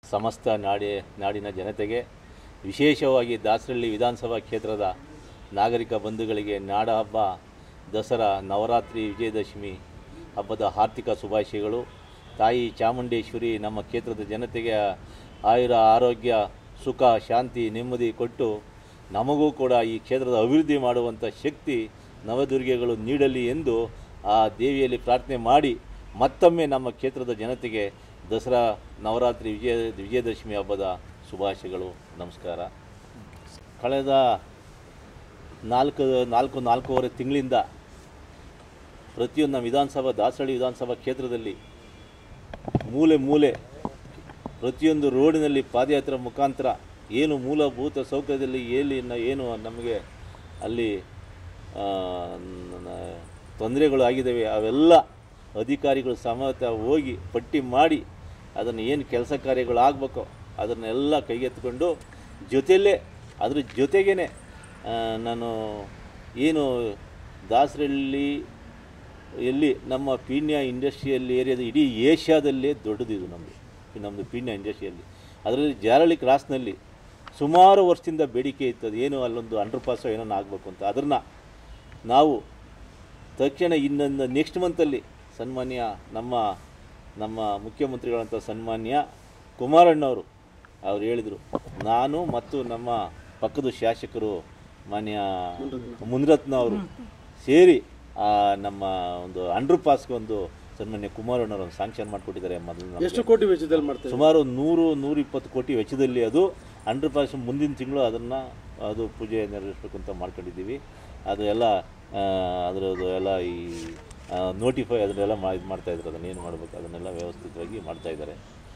ಸಮಸ್ತ ನಾಡಿ ನಾಡಿನ ಜನತೆಗೆ ವಿಶೇಷವಾಗಿ ದಾಸರಳ್ಳಿ ವಿಧಾನಸಭಾ ಕ್ಷೇತ್ರದ ನಾಗರಿಕ ಬಂಧುಗಳಿಗೆ ನಾಡ ಹಬ್ಬ ದಸರಾ ನವರಾತ್ರಿ ವಿಜಯದಶಮಿ ಹಬ್ಬದ ಆರ್ಥಿಕ ಶುಭಾಶಯಗಳು ತಾಯಿ ಚಾಮುಂಡೇಶ್ವರಿ ನಮ್ಮ ಕ್ಷೇತ್ರದ ಜನತೆಗೆ ಆಯುರ ಆರೋಗ್ಯ ಸುಖ ಶಾಂತಿ ನೆಮ್ಮದಿ ಕೊಟ್ಟು ನಮಗೂ ಕೂಡ ಈ ಕ್ಷೇತ್ರದ ಅಭಿವೃದ್ಧಿ ಮಾಡುವಂಥ ಶಕ್ತಿ ನವದುರ್ಗೆಗಳು ನೀಡಲಿ ಎಂದು ಆ ದೇವಿಯಲ್ಲಿ ಪ್ರಾರ್ಥನೆ ಮಾಡಿ ಮತ್ತೊಮ್ಮೆ ನಮ್ಮ ಕ್ಷೇತ್ರದ ಜನತೆಗೆ ದಸರಾ ನವರಾತ್ರಿ ವಿಜಯ ವಿಜಯದಶಮಿ ಹಬ್ಬದ ಶುಭಾಶಯಗಳು ನಮಸ್ಕಾರ ಕಳೆದ ನಾಲ್ಕು ನಾಲ್ಕು ನಾಲ್ಕೂವರೆ ತಿಂಗಳಿಂದ ಪ್ರತಿಯೊಂದು ನಮ್ಮ ವಿಧಾನಸಭಾ ದಾಸರಳ್ಳಿ ವಿಧಾನಸಭಾ ಕ್ಷೇತ್ರದಲ್ಲಿ ಮೂಲೆ ಮೂಲೆ ಪ್ರತಿಯೊಂದು ರೋಡಿನಲ್ಲಿ ಪಾದಯಾತ್ರೆ ಮುಖಾಂತರ ಏನು ಮೂಲಭೂತ ಸೌಕರ್ಯದಲ್ಲಿ ಎಲ್ಲಿ ನ- ಏನು ನಮಗೆ ಅಲ್ಲಿ ಆ, ನ- ತೊಂದರೆಗಳು ಆಗಿದ್ದಾವೆ ಅವೆಲ್ಲ ಅಧಿಕಾರಿಗಳು ಸಮೇತ ಹೋಗಿ ಪಟ್ಟಿ ಮಾಡಿ ಅದನ್ನು ಏನು ಕೆಲಸ ಕಾರ್ಯಗಳು ಆಗಬೇಕೋ ಅದನ್ನೆಲ್ಲ ಕೈಗೆತ್ತಿಕೊಂಡು ಜೊತೆಯಲ್ಲೇ ಅದ್ರ ಜೊತೆಗೇ ನಾನು ಏನು ದಾಸರಳ್ಳಿ ಎಲ್ಲಿ ನಮ್ಮ ಪೀಣ್ಯ ಇಂಡಸ್ಟ್ರಿಯಲ್ ಏರಿಯಾದ ಇಡೀ ಏಷ್ಯಾದಲ್ಲೇ ದೊಡ್ಡದಿದು ನಮ್ಮದು ನಮ್ಮದು ಪೀಣ್ಯ ಇಂಡಸ್ಟ್ರಿಯಲ್ಲಿ ಅದರಲ್ಲಿ ಜಾರಳಿ ಕ್ರಾಸ್ನಲ್ಲಿ ಸುಮಾರು ವರ್ಷದಿಂದ ಬೇಡಿಕೆ ಇತ್ತು ಅದು ಏನು ಅಲ್ಲೊಂದು ಅಂಡರ್ ಪಾಸೋ ಏನೋ ಆಗಬೇಕು ಅಂತ ಅದನ್ನು ನಾವು ತಕ್ಷಣ ಇನ್ನೊಂದು ನೆಕ್ಸ್ಟ್ ಮಂತಲ್ಲಿ ಸನ್ಮಾನ್ಯ ನಮ್ಮ ನಮ್ಮ ಮುಖ್ಯಮಂತ್ರಿಗಳಂಥ ಸನ್ಮಾನ್ಯ ಕುಮಾರಣ್ಣವರು ಅವ್ರು ಹೇಳಿದರು ನಾನು ಮತ್ತು ನಮ್ಮ ಪಕ್ಕದ ಶಾಸಕರು ಮಾನ್ಯ ಮುನಿರತ್ನ ಅವರು ಸೇರಿ ಆ ನಮ್ಮ ಒಂದು ಅಂಡರ್ ಪಾಸ್ಗೆ ಒಂದು ಸನ್ಮಾನ್ಯ ಕುಮಾರಣ್ಣವರು ಒಂದು ಸ್ಯಾಂಕ್ಷನ್ ಮಾಡಿಕೊಟ್ಟಿದ್ದಾರೆ ಮೊದಲು ಎಷ್ಟು ಕೋಟಿ ವೆಚ್ಚದಲ್ಲಿ ಮಾಡ್ತಾರೆ ಸುಮಾರು ನೂರು ನೂರ ಇಪ್ಪತ್ತು ಕೋಟಿ ವೆಚ್ಚದಲ್ಲಿ ಅದು ಅಂಡರ್ ಪಾಸ್ ಮುಂದಿನ ತಿಂಗಳು ಅದನ್ನು ಅದು ಪೂಜೆ ನೆರವೇರಿಸ್ಬೇಕು ಅಂತ ಮಾಡ್ಕೊಂಡಿದ್ದೀವಿ ಅದು ಎಲ್ಲ ಆ, ಅದರದ್ದು ಎಲ್ಲ ಈ ನೋಟಿಫೈ ಅದನ್ನೆಲ್ಲ ಮಾ ಇದು ಮಾಡ್ತಾಯಿದ್ದಾರೆ ಅದನ್ನು ಏನು ಮಾಡಬೇಕು ಅದನ್ನೆಲ್ಲ ವ್ಯವಸ್ಥಿತವಾಗಿ ಮಾಡ್ತಾಯಿದ್ದಾರೆ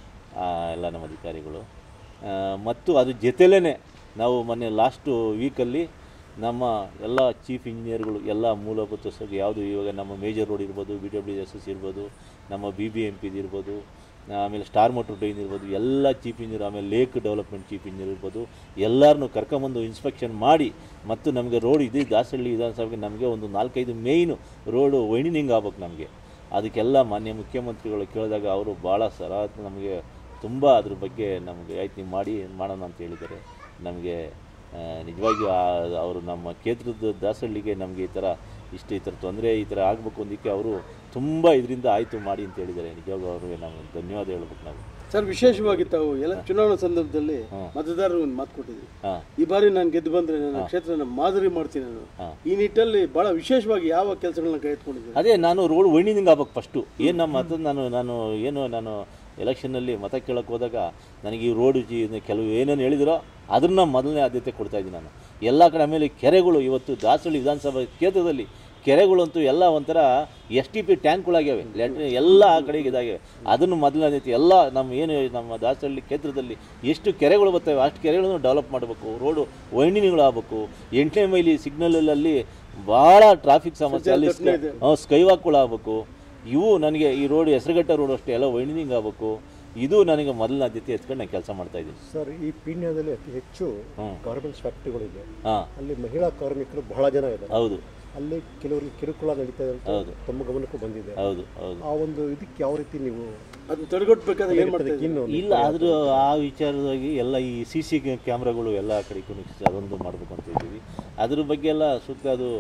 ಎಲ್ಲ ನಮ್ಮ ಅಧಿಕಾರಿಗಳು ಆ, ಮತ್ತು ಅದ್ರ ಜೊತೆಲೇ ನಾವು ಮೊನ್ನೆ ಲಾಸ್ಟು ವೀಕಲ್ಲಿ ನಮ್ಮ ಎಲ್ಲ ಚೀಫ್ ಇಂಜಿನಿಯರ್ಗಳು ಎಲ್ಲ ಮೂಲಭೂತ ಸೌಕರ್ಯ ಯಾವುದು ಇವಾಗ ನಮ್ಮ ಮೇಜರ್ ರೋಡ್ ಇರ್ಬೋದು ಬಿ ಡಬ್ಲ್ಯೂ ಎಸ್ ಎಸ್ ಇರ್ಬೋದು ನಮ್ಮ ಬಿ ಬಿ ಎಮ್ ಪಿದು ಇರ್ಬೋದು ಆಮೇಲೆ ಸ್ಟಾರ್ ಮೋಟರ್ ಡ್ರೈನ್ ಇರ್ಬೋದು ಎಲ್ಲ ಚೀಫ್ ಇಂಜಿನಿಯರ್ ಆಮೇಲೆ ಲೇಕ್ ಡೆವಲಪ್ಮೆಂಟ್ ಚೀಫ್ ಇಂಜಿನಿಯರ್ ಇರ್ಬೋದು ಎಲ್ಲರನ್ನೂ ಕರ್ಕೊಂಬಂದು ಇನ್ಸ್ಪೆಕ್ಷನ್ ಮಾಡಿ ಮತ್ತು ನಮಗೆ ರೋಡ್ ಇದು ದಾಸಹಳ್ಳಿ ವಿಧಾನಸಭೆಗೆ ನಮಗೆ ಒಂದು ನಾಲ್ಕೈದು ಮೇಯ್ನು ರೋಡು ವೈಂಡಿನಿಂಗ್ ಆಗ್ಬೇಕು ನಮಗೆ ಅದಕ್ಕೆಲ್ಲ ಮಾನ್ಯ ಮುಖ್ಯಮಂತ್ರಿಗಳು ಕೇಳಿದಾಗ ಅವರು ಭಾಳ ಸರ ನಮಗೆ ತುಂಬ ಅದ್ರ ಬಗ್ಗೆ ನಮಗೆ ಆಯ್ತು ಮಾಡಿ ಮಾಡೋಣ ಅಂತ ಹೇಳಿದ್ದಾರೆ ನಮಗೆ ಆ, ನಿಜವಾಗಿಯೂ ಆ- ಅವರು ನಮ್ಮ ಕ್ಷೇತ್ರದ ದಾಸಹಳ್ಳಿಗೆ ನಮಗೆ ಈ ಥರ ಇಷ್ಟು ಈ ಥರ ತೊಂದರೆ ಈ ಥರ ಆಗಬೇಕು ಅಂದಕ್ಕೆ ಅವರು ತುಂಬ ಇದರಿಂದ ಆಯಿತು ಮಾಡಿ ಅಂತ ಹೇಳಿದ್ದಾರೆ ನಿಜವಾಗೂ ಅವ್ರಿಗೆ ನಾವು ಧನ್ಯವಾದ ಹೇಳ್ಬೇಕು ನಾವು ಸರ್ ವಿಶೇಷವಾಗಿ ತಾವು ಎಲ್ಲ ಚುನಾವಣಾ ಸಂದರ್ಭದಲ್ಲಿ ಹ್ಮ್. ಮತದಾರರು ಒಂದು ಮಾತು ಕೊಟ್ಟಿದ್ವಿ ಹಾಂ ಈ ಬಾರಿ ನಾನು ಗೆದ್ದು ಬಂದ್ರೆ ನನ್ನ ಕ್ಷೇತ್ರನ ಮಾದರಿ ಮಾಡ್ತೀನಿ ನಾನು ಹಾಂ ಈ ನಿಟ್ಟಲ್ಲಿ ಬಹಳ ವಿಶೇಷವಾಗಿ ಯಾವ ಕೆಲಸಗಳನ್ನ ಕೈ ಎತ್ಕೊಂಡಿದ್ದೀನಿ ಅದೇ ನಾನು ರೋಡ್ ವೈಂಡಿಂಗ್ ಆಗ್ಬೇಕು ಫಸ್ಟು ಏನು ನಮ್ಮ ಮತದ ನಾನು ನಾನು ಏನು ನಾನು ಎಲೆಕ್ಷನ್ನಲ್ಲಿ ಮತ ಕೇಳಕ್ಕೆ ಹೋದಾಗ ನನಗೆ ಈ ರೋಡ್ ಕೆಲವು ಏನೇನು ಹೇಳಿದಿರೋ ಅದನ್ನು ಮೊದಲನೇ ಆದ್ಯತೆ ಕೊಡ್ತಾ ಇದ್ದೀನಿ ನಾನು ಎಲ್ಲ ಕಡೆ ಆಮೇಲೆ ಕೆರೆಗಳು ಇವತ್ತು ದಾಸಹಳ್ಳಿ ವಿಧಾನಸಭಾ ಕ್ಷೇತ್ರದಲ್ಲಿ ಕೆರೆಗಳಂತೂ ಎಲ್ಲ ಒಂಥರ ಎಸ್ ಟಿ ಪಿ ಟ್ಯಾಂಕ್ಗಳಾಗ್ಯಾವೆ ಲ್ಯಾಟ್ರಿನ್ ಎಲ್ಲ ಆ ಕಡೆಗೆ ಇದಾಗ್ಯಾವೆ ಅದನ್ನು ಮೊದಲನೇ ಆದ್ಯತೆ ಎಲ್ಲ ನಮ್ಮ ಏನು ನಮ್ಮ ದಾಸಹಳ್ಳಿ ಕ್ಷೇತ್ರದಲ್ಲಿ ಎಷ್ಟು ಕೆರೆಗಳು ಬರ್ತವೆ ಅಷ್ಟು ಕೆರೆಗಳನ್ನು ಡೆವಲಪ್ ಮಾಡಬೇಕು ರೋಡು ವೈಂಡಿಂಗ್ಗಳು ಆಗಬೇಕು ಎಂಟನೇ ಮೈಲಿ ಸಿಗ್ನಲಲ್ಲಿ ಭಾಳ ಟ್ರಾಫಿಕ್ ಸಮಸ್ಯೆ ಅಲ್ಲಿ ಸ್ಕೈ ವಾಕ್ಗಳು ಆಗಬೇಕು ಇವು ನನಗೆ ಈ ರೋಡ್ ಹೆಸರುಘಟ್ಟ ರೋಡ್ ಅಷ್ಟೇ ಎಲ್ಲ ವೈಂಡಿಂಗ್ ಆಗಬೇಕು ಇದು ನನಗೆ ಮೊದಲನೇ ಆದ್ಯತೆ ಎತ್ಕೊಂಡು ನಾನು ಕೆಲಸ ಮಾಡ್ತಾ ಇದ್ದೀನಿ ಸರ್ ಈ ಪೀಣ್ಯದಲ್ಲಿ ಅತಿ ಹೆಚ್ಚು ಹ್ಮ್. ಗಾರ್ಮೆಂಟ್ಸ್ ಫ್ಯಾಕ್ಟ್ರಿಗಳಿದೆ ಹಾಂ ಅಲ್ಲಿ ಮಹಿಳಾ ಕಾರ್ಮಿಕರು ಬಹಳ ಜನ ಇದ್ದಾರೆ ಹೌದು ಅಲ್ಲಿ ಕೆಲವರಿಗೆ ಕಿರುಕುಳ ನಡೀತಾ ಇದೆ ಅಂತ ಹೌದು. ತಮ್ಮ ಗಮನಕ್ಕೂ ಬಂದಿದೆ ಹೌದು ಹೌದು ಆ ಒಂದು ಇದಕ್ಕೆ ಯಾವ ರೀತಿ ನೀವು ಅದನ್ನ ತಡೆಗಟ್ಟಬೇಕಾದ್ರೆ ಏನು ಮಾಡ್ತಾ ಇದ್ದೀರಿ? ಇನ್ನು ಇಲ್ಲ ಆದರೂ ಆ ವಿಚಾರವಾಗಿ ಎಲ್ಲ ಈ ಸಿ ಸಿ ಕ್ಯಾಮ್ರಾಗಳು ಎಲ್ಲ ಕಡೆಗೂ ಅದೊಂದು ಮಾಡಬೇಕು ಅಂತ ಇದ್ದೀವಿ ಅದ್ರ ಬಗ್ಗೆ ಎಲ್ಲ ಸೂಕ್ತ ಅದು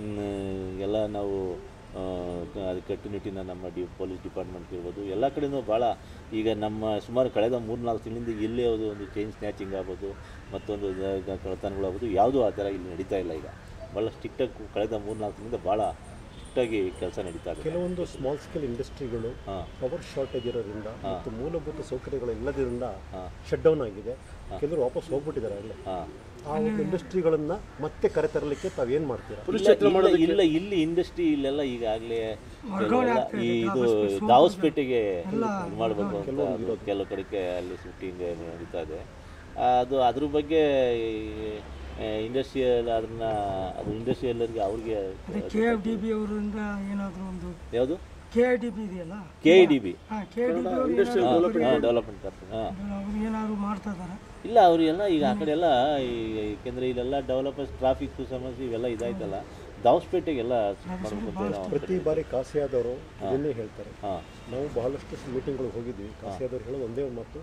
ಮ್, ಎಲ್ಲ ನಾವು ಆ, ಅದು ಕಟ್ಟುನಿಟ್ಟಿನ ನಮ್ಮ ಡಿ ಪೊಲೀಸ್ ಡಿಪಾರ್ಟ್ಮೆಂಟ್ ಇರ್ಬೋದು ಎಲ್ಲ ಕಡೆನೂ ಭಾಳ ಈಗ ನಮ್ಮ ಸುಮಾರು ಕಳೆದ ಮೂರು ನಾಲ್ಕು ತಿಂಗಳಿಂದ ಎಲ್ಲೇ ಯಾವುದು ಒಂದು ಚೈನ್ ಸ್ನ್ಯಾಚಿಂಗ್ ಆಗ್ಬೋದು ಮತ್ತೊಂದು ದ- ದ- ಕಳ್ಳತನಗಳಾಗ್ಬೋದು ಯಾವುದೂ ಆ ಥರ ಇಲ್ಲಿ ನಡೀತಾ ಇಲ್ಲ ಈಗ ಭಾಳ ಸ್ಟ್ರಿಕ್ಟಾಗಿ ಕಳೆದ ಮೂರು ನಾಲ್ಕು ತಿಂಗಳಿಂದ ಭಾಳ ಸ್ಟ್ರಿಕ್ಟಾಗಿ ಕೆಲಸ ನಡೀತಾ ಇದೆ ಕೆಲವೊಂದು ಸ್ಮಾಲ್ ಸ್ಕೇಲ್ ಇಂಡಸ್ಟ್ರಿಗಳು ಹಾಂ ಪವರ್ ಶಾರ್ಟೇಜ್ ಇರೋದ್ರಿಂದ ಮತ್ತು ಮೂಲಭೂತ ಸೌಕರ್ಯಗಳು ಇಲ್ಲದ್ರಿಂದ ಹಾಂ ಶಟ್ ಡೌನ್ ಆಗಿದೆ ಕೆಲವರು ವಾಪಸ್ ಹೋಗ್ಬಿಟ್ಟಿದ್ದಾರೆ ಅಲ್ಲೇ ಹಾಂ ಆ ಒಂದು ಇಂಡಸ್ಟ್ರಿಗಳನ್ನ ಮತ್ತೆ ಕರೆತರಲಿಕ್ಕೆ ತಾವೇನು ಮಾಡ್ತೀರಾ ಇಲ್ಲ, ಇಲ್ಲ, ಇಲ್ಲ ಇಲ್ಲಿ ಇಂಡಸ್ಟ್ರಿ ಇಲ್ಲೆಲ್ಲ ಈಗಾಗಲೇ ಈ ಇದು ದಾವಸ್ಪೇಟೆಗೆ ಇದು ಮಾಡಬೇಕು ಅಂತ ಅದು ಕೆಲವು ಕಡೆಗೆ ಅಲ್ಲಿ ಶಿಫ್ಟಿಂಗ್ ನಡೀತಾ ಇದೆ ಅದು ಅದ್ರ ಬಗ್ಗೆ ಇಂಡಸ್ಟ್ರಿಯಲ್ ಅದನ್ನ ಅದು ಇಂಡಸ್ಟ್ರಿಯಲ್ಲರಿಗೆ ಅವ್ರಿಗೆ ಕೆ ಎಫ್ ಡಿ ಬಿ ಅವರಿಂದ ಏನಾದರೂ ಒಂದು ಯಾವುದು ಕೆ ಐ ಡಿ ಬಿ ಇದೆಯಲ್ಲ ಕೆ ಇ ಡಿ ಬಿ ಹಾಂ ಕೆ ಐ ಡಿ ಬಿ ಅವರು ಹಾಂ ಡೆವಲಪ್ಮೆಂಟ್ ಕಾರ್ಪೊರೇಟ್ ಹಾಂ ಅವ್ರು ಏನಾದರೂ ಮಾಡ್ತಾ ಇದ್ದಾರೆ ಇಲ್ಲ ಅವರು ಎಲ್ಲ ಈಗ ಆ ಕಡೆ ಎಲ್ಲ ಏಕೆಂದರೆ ಇಲ್ಲೆಲ್ಲ ಡೆವಲಪರ್ಸ್ ಟ್ರಾಫಿಕ್ ಸಮಸ್ಯೆ ಇವೆಲ್ಲ ಇದಾಯ್ತಲ್ಲ ದಾವಸ್ಪೇಟೆಗೆಲ್ಲ ಮಾಡಬೇಕು ಅಂತ ಏನೋ ಪ್ರತಿ ಬಾರಿ ಕಾಸಿಯಾದವರು ಇದನ್ನೇ ಹೇಳ್ತಾರೆ ಹಾಂ ನಾವು ಬಹಳಷ್ಟು ಮೀಟಿಂಗ್ಗಳಿಗೆ ಹೋಗಿದ್ವಿ ಕಾಸಿಯಾದವ್ರು ಹೇಳೋದು ಒಂದೇ ಒಂದು ಮಾತು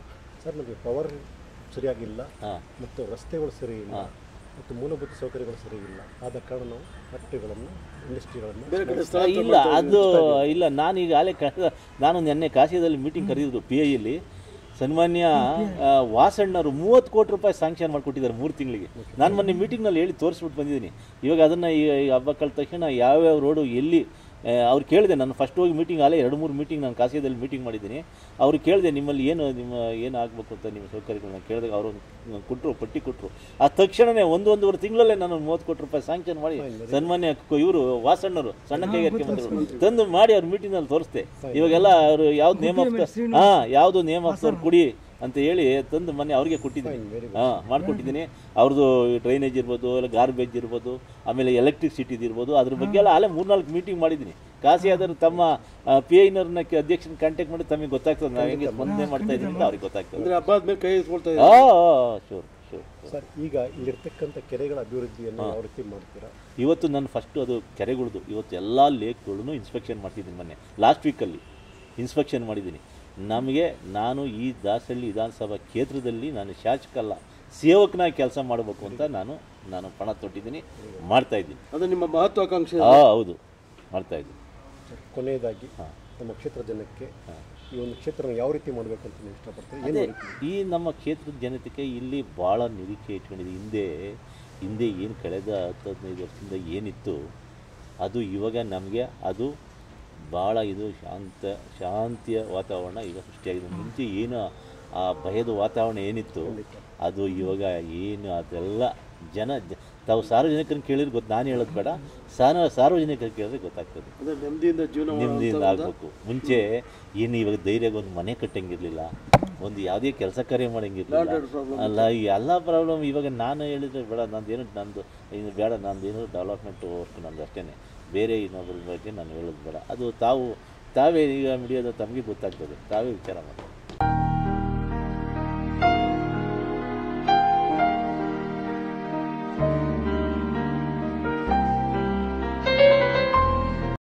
ಸರ್ ನಮಗೆ ಪವರ್ ಸರಿಯಾಗಿಲ್ಲ ಹಾಂ ಮತ್ತು ರಸ್ತೆಗಳು ಸರಿ ಇಲ್ಲ ಮತ್ತು ಮೂಲಭೂತ ಸೌಕರ್ಯಗಳು ಸರಿ ಇಲ್ಲ ಆದ ಕಾರಣ ನಾವು ಫ್ಯಾಕ್ಟ್ರಿಗಳನ್ನು ಇಂಡಸ್ಟ್ರಿಗಳನ್ನು ಬೇರೆ ಕಡೆ ಸ್ಥಳ ಇಲ್ಲ ಅದು ಇಲ್ಲ ನಾನು ಈಗಾಗಲೇ ಕಳೆದ ನಾನು ನಿನ್ನೆ ಕಾಶಿಯಲ್ಲಿ ಮೀಟಿಂಗ್ ಕರೆದಿದ್ರು ಪಿ ಐಯಲ್ಲಿ ಸನ್ಮಾನ್ಯ ಆ, ವಾಸಣ್ಣವರು ಮೂವತ್ತು ಕೋಟಿ ರೂಪಾಯಿ ಸ್ಯಾಂಕ್ಷನ್ ಮಾಡಿಕೊಟ್ಟಿದ್ದಾರೆ ಮೂರು ತಿಂಗಳಿಗೆ ನಾನು ಮೊನ್ನೆ ಮೀಟಿಂಗ್ನಲ್ಲಿ ಹೇಳಿ ತೋರಿಸ್ಬಿಟ್ಟು ಬಂದಿದ್ದೀನಿ ಇವಾಗ ಅದನ್ನು ಈ ಈ ಹಬ್ಬ ಕಳೆದ ತಕ್ಷಣ ಯಾವ್ಯಾವ ರೋಡು ಎಲ್ಲಿ ಆ, ಅವ್ರು ಕೇಳಿದೆ ನಾನು ಫಸ್ಟ್ ಹೋಗಿ ಮೀಟಿಂಗ್ ಅಲ್ಲೇ ಎರಡು ಮೂರು ಮೀಟಿಂಗ್ ನಾನು ಕಾಸಿಯಾದಲ್ಲಿ ಮೀಟಿಂಗ್ ಮಾಡಿದ್ದೀನಿ ಅವ್ರು ಕೇಳಿದೆ ನಿಮ್ಮಲ್ಲಿ ಏನು ನಿಮ್ಮ ಏನು ಆಗಬೇಕು ಅಂತ ನಿಮ್ಮ ಸೌಕರ್ಯಗಳನ್ನ ಕೇಳಿದಾಗ ಅವರು ಕೊಟ್ಟರು ಪಟ್ಟಿ ಕೊಟ್ಟರು ಆ ತಕ್ಷಣವೇ ಒಂದು ಒಂದೂವರೆ ತಿಂಗಳಲ್ಲೇ ನಾನು ಮೂವತ್ತು ಕೋಟಿ ರೂಪಾಯಿ ಸ್ಯಾಂಕ್ಷನ್ ಮಾಡಿ ಸನ್ಮಾನ್ಯ ಇವರು ವಾಸಣ್ಣರು ಸಣ್ಣ ಕೈಗಾರಿಕೆ ಮಂತ್ರಿಗಳು ತಂದು ಮಾಡಿ ಅವ್ರ ಮೀಟಿಂಗ್ನಲ್ಲಿ ತೋರಿಸ್ದೆ ಇವಾಗೆಲ್ಲ ಅವರು ಯಾವ್ದು ನೇಮ್ ಆಫ್ ಹಾಂ ಯಾವುದು ನೇಮ್ ಆಫ್ ಕೊಡಿ ಅಂತ ಹೇಳಿ ತಂದು ಮೊನ್ನೆ ಅವ್ರಿಗೆ ಕೊಟ್ಟಿದ್ದೀನಿ ಹಾಂ ಮಾಡಿಕೊಟ್ಟಿದ್ದೀನಿ ಅವ್ರದ್ದು ಡ್ರೈನೇಜ್ ಇರ್ಬೋದು ಇಲ್ಲ ಗಾರ್ಬೇಜ್ ಇರ್ಬೋದು ಆಮೇಲೆ ಎಲೆಕ್ಟ್ರಿಸಿಟಿದು ಇರ್ಬೋದು ಅದ್ರ ಬಗ್ಗೆ ಎಲ್ಲ ಅಲ್ಲೇ ಮೂರ್ನಾಲ್ಕು ಮೀಟಿಂಗ್ ಮಾಡಿದ್ದೀನಿ ಕಾಸಿ ಆದರೂ ತಮ್ಮ ಪಿ ಐನವ್ರನ್ನ ಅಧ್ಯಕ್ಷನ ಕಾಂಟ್ಯಾಕ್ಟ್ ಮಾಡಿ ತಮಗೆ ಗೊತ್ತಾಗ್ತದೆ ನಾವು ಹೆಂಗೆ ಸ್ಪಂದನೆ ಮಾಡ್ತಾ ಇದ್ದೀವಿ ಅಂತ ಅವ್ರಿಗೆ ಗೊತ್ತಾಗ್ತದೆ ಅಂದ್ರೆ ಹಬ್ಬ ಆದ್ಮೇಲೆ ಕೈ ಎತ್ಕೊಳ್ತಾ ಆ ಇದ್ದಾರೆ ಶೂರ್ ಶೂರ್ ಸರ್ ಈಗ ಇಲ್ಲಿರ್ತಕ್ಕಂಥ ಕೆರೆಗಳ ಅಭಿವೃದ್ಧಿಯನ್ನು ಯಾವ ರೀತಿ ಮಾಡ್ತೀರಾ ಇವತ್ತು ನಾನು ಫಸ್ಟು ಅದು ಕೆರೆಗಳದು ಇವತ್ತು ಎಲ್ಲ ಲೇಕ್ಗಳನ್ನು ಇನ್ಸ್ಪೆಕ್ಷನ್ ಮಾಡ್ತಿದ್ದೀನಿ ಮೊನ್ನೆ ಲಾಸ್ಟ್ ವೀಕಲ್ಲಿ ಇನ್ಸ್ಪೆಕ್ಷನ್ ಮಾಡಿದ್ದೀನಿ ನಮಗೆ ನಾನು ಈ ದಾಸಹಳ್ಳಿ ವಿಧಾನಸಭಾ ಕ್ಷೇತ್ರದಲ್ಲಿ ನಾನು ಶಾಸಕ ಅಲ್ಲ ಸೇವಕನಾಗಿ ಕೆಲಸ ಮಾಡಬೇಕು ಅಂತ ನಾನು ನಾನು ಪಣ ತೊಟ್ಟಿದ್ದೀನಿ ಮಾಡ್ತಾ ಇದ್ದೀನಿ ಅದು ನಿಮ್ಮ ಮಹತ್ವಾಕಾಂಕ್ಷೆ ಆ ಹೌದು ಮಾಡ್ತಾ ಇದ್ದೀನಿ ಸರ್ ಕೊನೆಯದಾಗಿ ನಮ್ಮ ಕ್ಷೇತ್ರ ಜನಕ್ಕೆ ಈ ಒಂದು ಕ್ಷೇತ್ರನ ಯಾವ ರೀತಿ ಮಾಡಬೇಕು ಅಂತ ನೀವು ಇಷ್ಟಪಡ್ತೀರಿ ಏನು ಅದೇ ಈ ನಮ್ಮ ಕ್ಷೇತ್ರದ ಜನತೆಗೆ ಇಲ್ಲಿ ಭಾಳ ನಿರೀಕ್ಷೆ ಇಟ್ಕೊಂಡಿದೆ ಹಿಂದೆ ಹಿಂದೆ ಏನು ಕಳೆದ ಹತ್ತು ಹದಿನೈದು ವರ್ಷದಿಂದ ಏನಿತ್ತು ಅದು ಇವಾಗ ನಮಗೆ ಅದು ಭಾಳ ಇದು ಶಾಂತ ಶಾಂತಿಯ ವಾತಾವರಣ ಈಗ ಸೃಷ್ಟಿಯಾಗಿದೆ ಮುಂಚೆ ಏನು ಆ ಭಯದ ವಾತಾವರಣ ಏನಿತ್ತು ಅದು ಇವಾಗ ಏನು ಅದೆಲ್ಲ ಜನ ಜ- ತಾವು ಸಾರ್ವಜನಿಕರನ್ನ ಕೇಳಿದ್ರೆ ಗೊತ್ತು ನಾನು ಹೇಳೋದು ಬೇಡ ಸಾನ ಸಾರ್ವಜನಿಕರು ಕೇಳಿದ್ರೆ ಗೊತ್ತಾಗ್ತದೆ ಅಂದ್ರೆ ನೆಮ್ಮದಿಯಿಂದ ಜೀವನ ನೆಮ್ಮದಿಯಿಂದ ಆಗಬೇಕು ಮುಂಚೆ ಏನು ಇವಾಗ ಧೈರ್ಯವಾಗಿ ಒಂದು ಮನೆ ಕಟ್ಟಂಗಿರ್ಲಿಲ್ಲ ಒಂದು ಯಾವುದೇ ಕೆಲಸ ಕಾರ್ಯ ಮಾಡಂಗಿರ್ಲಿಲ್ಲ ಅಲ್ಲ ಈ ಎಲ್ಲ ಪ್ರಾಬ್ಲಮ್ ಇವಾಗ ನಾನು ಹೇಳಿದ್ರೆ ಬೇಡ ನಂದೇನು ನಂದು ಇದು ಬೇಡ ನಂದೇನು ಡೆವಲಪ್ಮೆಂಟ್ ವರ್ಕ್ ನಂದು ಅಷ್ಟೇ ಬೇರೆ ಇನ್ನೊಬ್ಬರ ಬಗ್ಗೆ ನಾನು ಹೇಳೋದು ಬೇಡ ಅದು ತಾವು ತಾವೇ ಈಗ ಮಿಡಿಯೋದು ತಮಗೆ ಗೊತ್ತಾಗ್ತದೆ ತಾವೇ ವಿಚಾರ ಮಾಡಿ